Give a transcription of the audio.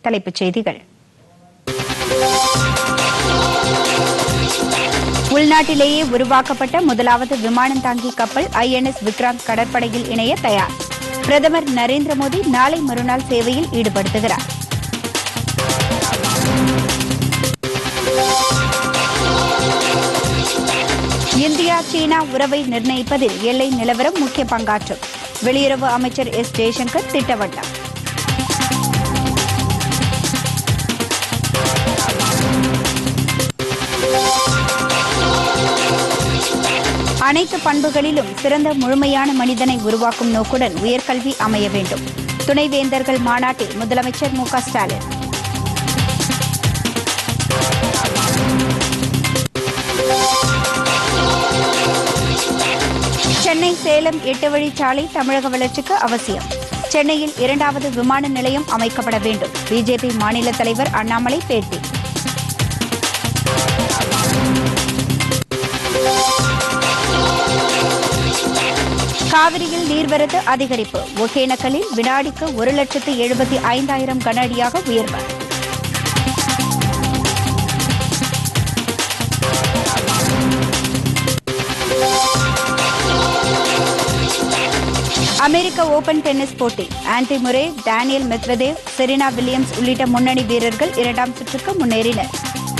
தலைப்புச் செய்திகள் உள்நாட்டிலேயே உருவாக்கப்பட்ட முதலாவது விமானம் தாங்கி கப்பல் ஐஎன்எஸ் விக்ராந்த் கடற்படையில் இணைய தயார் பிரதமர் நரேந்திர மோடி நாளை மறுநாள் சேவையில் ஈடுபடுத்துகிறார் இந்தியா சீனா உறவை நிர்ணயிப்பதில் எல்லை நிலவரம் முக்கிய பங்காற்றும் வெளியுறவு அமைச்சர் எஸ் ஜெய்சங்கர் திட்டவட்டம் அனைத்து பண்புகளிலும் சிறந்த முழுமையான மனிதனை உருவாக்கும் நோக்குடன் உயர்கல்வி அமைய வேண்டும் துணைவேந்தர்கள் மாநாட்டில் முதலமைச்சர் மு க ஸ்டாலின் சென்னை சேலம் எட்டு வழிச்சாலை தமிழக வளர்ச்சிக்கு அவசியம் சென்னையில் இரண்டாவது விமான நிலையம் அமைக்கப்பட வேண்டும் பிஜேபி மாநில தலைவர் அண்ணாமலை பேட்டி காவிரியில் நீர்வரத்து அதிகரிப்பு ஒகேனக்கலில் வினாடிக்கு ஒரு லட்சத்து எழுபத்தி ஐந்தாயிரம் கன அடியாக உயர்வு அமெரிக்க ஓபன் டென்னிஸ் போட்டி Andy Murray Daniil Medvedev Serena Williams உள்ளிட்ட முன்னணி வீரர்கள் இரண்டாம் சுற்றுக்கு முன்னேறினர்